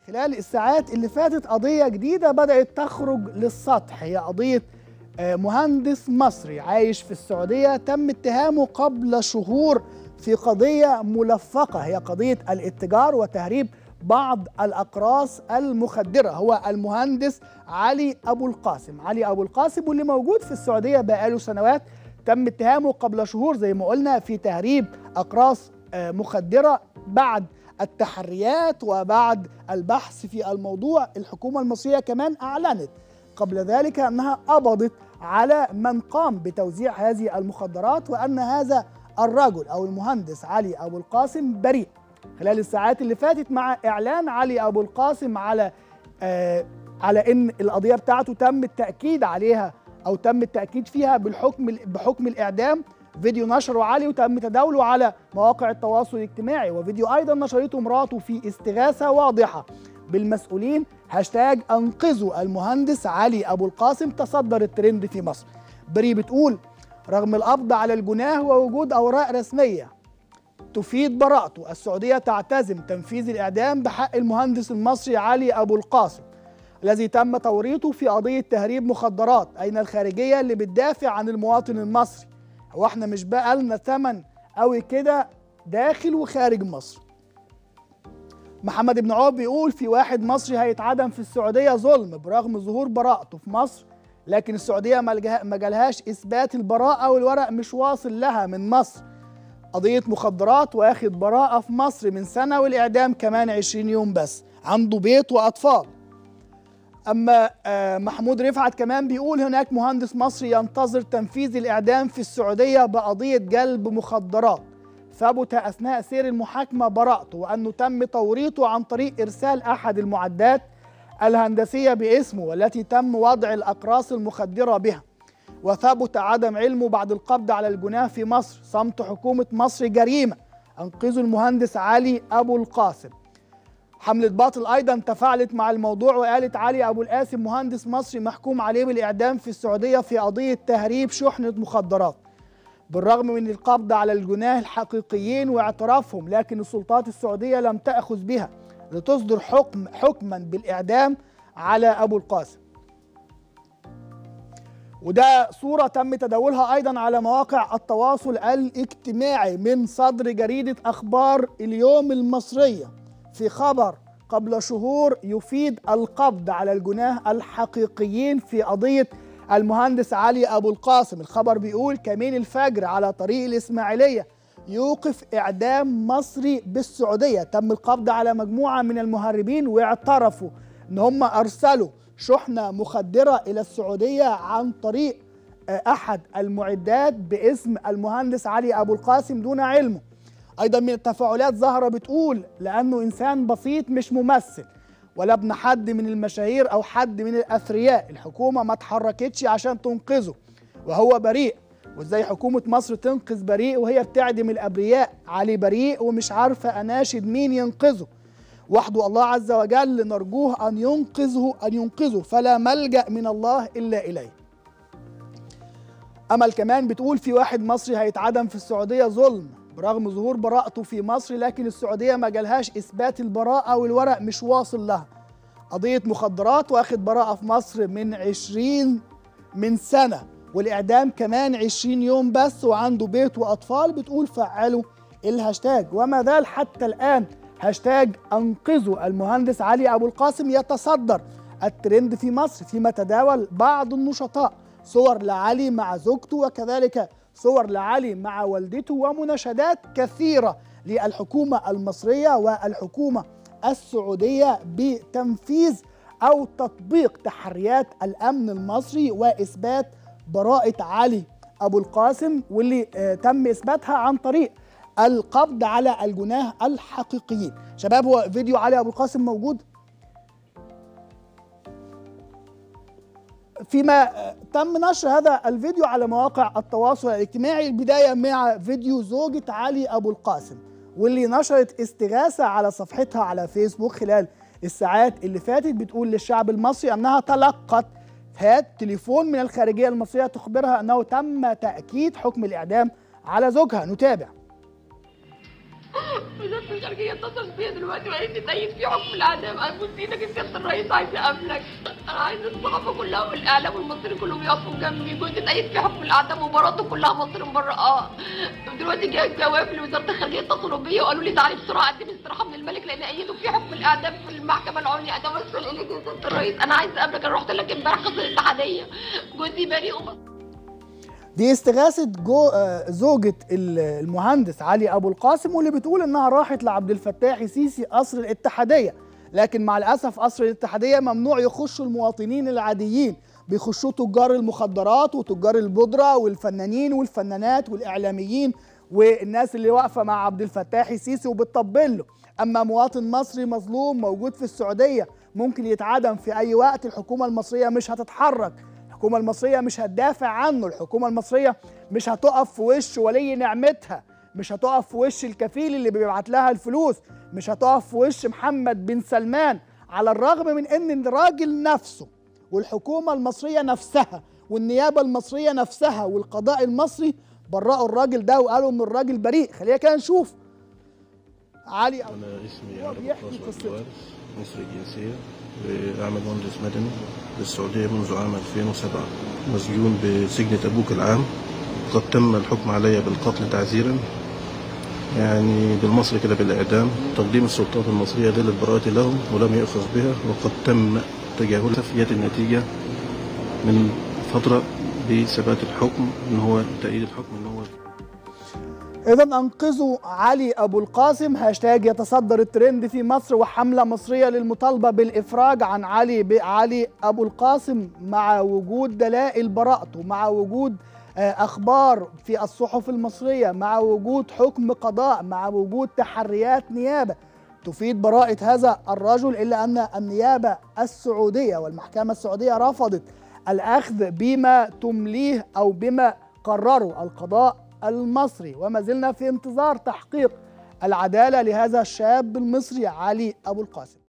خلال الساعات اللي فاتت قضية جديدة بدأت تخرج للسطح هي قضية آه، مهندس مصري عايش في السعودية تم اتهامه قبل شهور في قضية ملفقة هي قضية الاتجار وتهريب بعض الأقراص المخدرة هو المهندس علي أبو القاسم علي أبو القاسم واللي موجود في السعودية بقاله سنوات تم اتهامه قبل شهور زي ما قلنا في تهريب أقراص آه، مخدرة بعد التحريات وبعد البحث في الموضوع الحكومة المصرية كمان أعلنت قبل ذلك أنها قبضت على من قام بتوزيع هذه المخدرات وأن هذا الرجل أو المهندس علي أبو القاسم بريء خلال الساعات اللي فاتت مع إعلان علي أبو القاسم على آه على أن القضية بتاعته تم التأكيد عليها أو تم التأكيد فيها بالحكم بحكم الإعدام فيديو نشره علي وتم تداوله على مواقع التواصل الاجتماعي وفيديو ايضا نشرته مراته في استغاثه واضحه بالمسؤولين هاشتاج انقذوا المهندس علي ابو القاسم تصدر الترند في مصر بري بتقول رغم القبض على الجناه ووجود اوراق رسميه تفيد براءته السعوديه تعتزم تنفيذ الاعدام بحق المهندس المصري علي ابو القاسم الذي تم توريطه في قضيه تهريب مخدرات اين الخارجيه اللي بتدافع عن المواطن المصري هو احنا مش بقى لنا ثمن قوي كده داخل وخارج مصر محمد بن عوف بيقول في واحد مصري هيتعدم في السعودية ظلم برغم ظهور براءته في مصر لكن السعودية ما جالهاش إثبات البراءة والورق مش واصل لها من مصر قضية مخدرات واخد براءة في مصر من سنة والإعدام كمان 20 يوم بس عنده بيت وأطفال أما محمود رفعت كمان بيقول هناك مهندس مصري ينتظر تنفيذ الإعدام في السعودية بقضية جلب مخدرات ثبت أثناء سير المحاكمة براءته وأنه تم توريطه عن طريق إرسال أحد المعدات الهندسية باسمه والتي تم وضع الأقراص المخدرة بها وثبت عدم علمه بعد القبض على الجناه في مصر صمت حكومة مصر جريمة أنقذوا المهندس علي أبو القاسم حملة باطل أيضا تفاعلت مع الموضوع وقالت علي أبو القاسم مهندس مصري محكوم عليه بالإعدام في السعودية في قضية تهريب شحنة مخدرات بالرغم من القبض على الجناه الحقيقيين واعترافهم لكن السلطات السعودية لم تأخذ بها لتصدر حكم حكما بالإعدام على أبو القاسم وده صورة تم تداولها أيضا على مواقع التواصل الاجتماعي من صدر جريدة أخبار اليوم المصرية في خبر قبل شهور يفيد القبض على الجناه الحقيقيين في قضية المهندس علي أبو القاسم الخبر بيقول كمين الفجر على طريق الإسماعيلية يوقف إعدام مصري بالسعودية تم القبض على مجموعة من المهربين واعترفوا أن هم أرسلوا شحنة مخدرة إلى السعودية عن طريق أحد المعدات باسم المهندس علي أبو القاسم دون علمه ايضا من التفاعلات زهره بتقول لانه انسان بسيط مش ممثل ولا ابن حد من المشاهير او حد من الاثرياء الحكومه ما اتحركتش عشان تنقذه وهو بريء وازاي حكومه مصر تنقذ بريء وهي بتعدم الابرياء علي بريء ومش عارفه اناشد مين ينقذه وحده الله عز وجل نرجوه ان ينقذه ان ينقذه فلا ملجا من الله الا اليه امل كمان بتقول في واحد مصري هيتعدم في السعوديه ظلم برغم ظهور براءته في مصر لكن السعوديه ما جالهاش اثبات البراءه والورق مش واصل لها قضيه مخدرات واخد براءه في مصر من 20 من سنه والاعدام كمان 20 يوم بس وعنده بيت واطفال بتقول فعلوا الهاشتاج وما زال حتى الان هاشتاج انقذوا المهندس علي ابو القاسم يتصدر الترند في مصر فيما تداول بعض النشطاء صور لعلي مع زوجته وكذلك صور لعلي مع والدته ومناشدات كثيرة للحكومة المصرية والحكومة السعودية بتنفيذ أو تطبيق تحريات الأمن المصري وإثبات براءة علي أبو القاسم واللي آه تم إثباتها عن طريق القبض على الجناه الحقيقيين شباب هو فيديو علي أبو القاسم موجود فيما تم نشر هذا الفيديو على مواقع التواصل الاجتماعي البداية مع فيديو زوجة علي أبو القاسم واللي نشرت استغاثة على صفحتها على فيسبوك خلال الساعات اللي فاتت بتقول للشعب المصري أنها تلقت هات تليفون من الخارجية المصرية تخبرها أنه تم تأكيد حكم الإعدام على زوجها نتابع وزاره الخارجيه اتصلت بيا دلوقتي وقالت لي تأيد في حكم الاعدام ابوس ايدك يا سياده الرئيس عايز اقابلك انا عايز الصحافه كلها والاعلام المصري كلهم يقفوا جنبي جوزي تأيد في حكم الاعدام ومراته كلها مصر مبرئه دلوقتي جاي جواب لوزاره الخارجيه اتصلوا بيا وقالوا لي تعالي بسرعه قدمي استراحه من الملك لان ايدوا في حكم الاعدام في المحكمه العليا اتوسل اليك يا سياده الرئيس انا عايز اقابلك انا رحت لك امبارح قصر الاتحاديه جوزي بريء ومصر دي استغاثة جو آه، زوجة ال- المهندس علي أبو القاسم واللي بتقول إنها راحت لعبد الفتاح السيسي قصر الاتحادية لكن مع الأسف قصر الاتحادية ممنوع يخشوا المواطنين العاديين بيخشوا تجار المخدرات وتجار البودرة والفنانين والفنانات والإعلاميين والناس اللي واقفة مع عبد الفتاح السيسي وبتطبل له أما مواطن مصري مظلوم موجود في السعودية ممكن يتعدم في أي وقت الحكومة المصرية مش هتتحرك الحكومة المصرية مش هتدافع عنه الحكومة المصرية مش هتقف في وش ولي نعمتها مش هتقف في وش الكفيل اللي بيبعت لها الفلوس مش هتقف في وش محمد بن سلمان على الرغم من ان الراجل نفسه والحكومة المصرية نفسها والنيابة المصرية نفسها والقضاء المصري برأوا الراجل ده وقالوا ان الراجل بريء خلينا كده نشوف علي أبو أنا اسمي هو علي بيحكي عباس قصته. الوارث مصري الجنسية وأعمل مهندس مدني بالسعودية منذ عام 2007 مسجون بسجن تبوك العام قد تم الحكم علي بالقتل تعزيرا يعني بالمصري كده بالإعدام تقديم السلطات المصرية دلة براءتي له ولم يؤخذ بها وقد تم تجاهل تفيات النتيجة من فترة بثبات الحكم إن هو تأييد الحكم إن هو إذا أنقذوا علي أبو القاسم هاشتاج يتصدر الترند في مصر وحملة مصرية للمطالبة بالإفراج عن علي ب- علي أبو القاسم مع وجود دلائل براءته مع وجود آه، أخبار في الصحف المصرية مع وجود حكم قضاء مع وجود تحريات نيابة تفيد براءة هذا الرجل إلا أن النيابة السعودية والمحكمة السعودية رفضت الأخذ بما تمليه أو بما قرره القضاء المصري وما زلنا في انتظار تحقيق العدالة لهذا الشاب المصري علي أبو القاسم